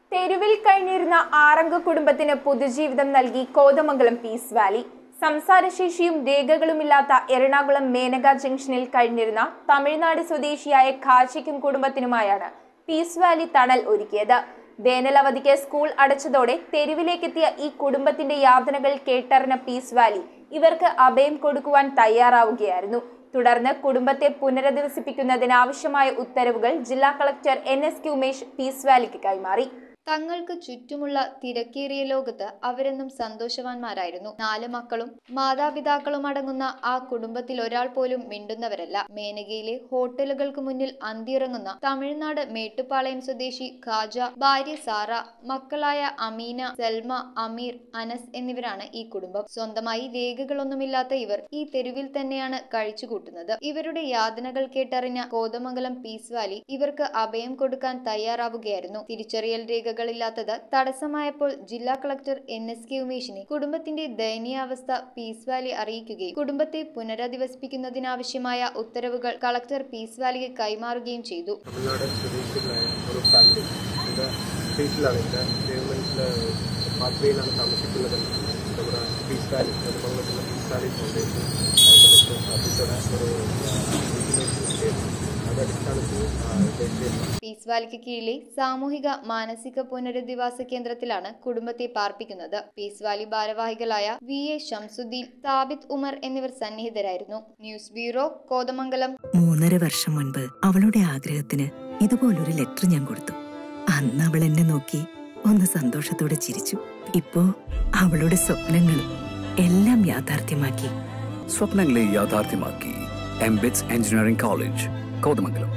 തെരുവിൽ കഴിഞ്ഞിരുന്ന ആറംഗ കുടുംബത്തിന് പുതുജീവിതം നൽകി കോതമംഗലം പീസ് വാലി സംസാരശേഷിയും രേഖകളുമില്ലാത്ത എറണാകുളം മേനക ജംഗ്ഷനിൽ കഴിഞ്ഞിരുന്ന തമിഴ്നാട് സ്വദേശിയായ ഖാജിക്കും കുടുംബത്തിനുമായാണ് പീസ് വാലി തണൽ ഒരുക്കിയത് വേനലവധിക്ക് സ്കൂൾ അടച്ചതോടെ തെരുവിലേക്കെത്തിയ ഈ കുടുംബത്തിന്റെ യാതനകൾ കേട്ടറിഞ്ഞ പീസ് വാലി ഇവർക്ക് അഭയം കൊടുക്കുവാൻ തയ്യാറാവുകയായിരുന്നു തുടർന്ന് കുടുംബത്തെ പുനരധിവസിപ്പിക്കുന്നതിനാവശ്യമായ ഉത്തരവുകൾ ജില്ലാ collector N S K Umesh Peace വാലിക്ക് കൈമാറി തങ്ങൾക്ക് ചുറ്റുമുള്ള തിരക്കേറിയ ലോകത്ത് അവരെന്നും സന്തോഷവാന്മാരായിരുന്നു നാല് മക്കളും മാതാപിതാക്കളും അടങ്ങുന്ന ആ കുടുംബത്തിൽ ഒരാൾ പോലും മിണ്ടുന്നവരല്ല മേനകയിലെ ഹോട്ടലുകൾക്ക് മുന്നിൽ അന്തിയിറങ്ങുന്ന തമിഴ്നാട് മേട്ടുപ്പാളയം സ്വദേശി ഖാജ ഭാര്യ സാറ മക്കളായ അമീന സൽമ അമീർ അനസ് എന്നിവരാണ് ഈ കുടുംബം സ്വന്തമായി രേഖകളൊന്നുമില്ലാത്ത ഇവർ ഈ തെരുവിൽ തന്നെയാണ് കഴിച്ചുകൂട്ടുന്നത് ഇവരുടെ യാതനകൾ കേട്ടറിഞ്ഞ കോതമംഗലം പീസ് വാലി ഇവർക്ക് അഭയം കൊടുക്കാൻ തയ്യാറാവുകയായിരുന്നു തിരിച്ചറിയൽ രേഖകളില്ലാത്തത് തടസ്സമായപ്പോൾ ജില്ലാ കളക്ടർ എൻ എസ് കെ ഉമേഷിനെ കുടുംബത്തിന്റെ ദയനീയാവസ്ഥ പീസ് വാലി അറിയിക്കുകയും കുടുംബത്തെ പുനരധിവസിപ്പിക്കുന്നതിനാവശ്യമായ ഉത്തരവുകൾ കളക്ടർ പീസ് വാലിക്ക് കൈമാറുകയും ചെയ്തു തമിഴ്നാട് സ്വദേശികളായ ഒരു ഫാമിലി ഇവിടെ സ്ട്രീറ്റിലാണ് ഇവിടെ ഗവൺമെൻറ്റിൽ പാത്വയിലാണ് താമസിക്കുന്നതെന്ന് നമ്മുടെ പീസ് വാലി നെടുമംഗലത്തുള്ള പീസ് വാലി ഫൗണ്ടേഷൻ അവർക്ക് സ്ഥാപിച്ചത് ഒരു ഇൻഫർമേഷൻ ചെയ്തു അത് അടിസ്ഥാനത്തിൽ ദേശീയ പീസ് വാലിക്ക് കീഴിലെ സാമൂഹിക മാനസിക പുനരധിവാസ കേന്ദ്രത്തിലാണ് കുടുംബത്തെ പാർപ്പിക്കുന്നത് പീസ് വാലി ഭാരവാഹികളായ വി എ ഷംസുദ്ദീൻ സാബിത് ഉമർ എന്നിവർ സന്നിഹിതരായിരുന്നു ന്യൂസ് ബ്യൂറോ കോതമംഗലം മൂന്നര വർഷം മുൻപ് അവളുടെ ആഗ്രഹത്തിന് ഇതുപോലൊരു ലെറ്റർ ഞാൻ കൊടുത്തു അന്ന് അവൾ എന്നെ നോക്കി ഒന്ന് സന്തോഷത്തോടെ ചിരിച്ചു ഇപ്പോ അവളുടെ സ്വപ്നങ്ങളും എല്ലാം യാഥാർത്ഥ്യമാക്കി സ്വപ്നങ്ങളെ യാഥാർത്ഥ്യമാക്കി എംബിറ്റ്സ് എഞ്ചിനീയറിംഗ് കോളേജ് കോതമംഗലം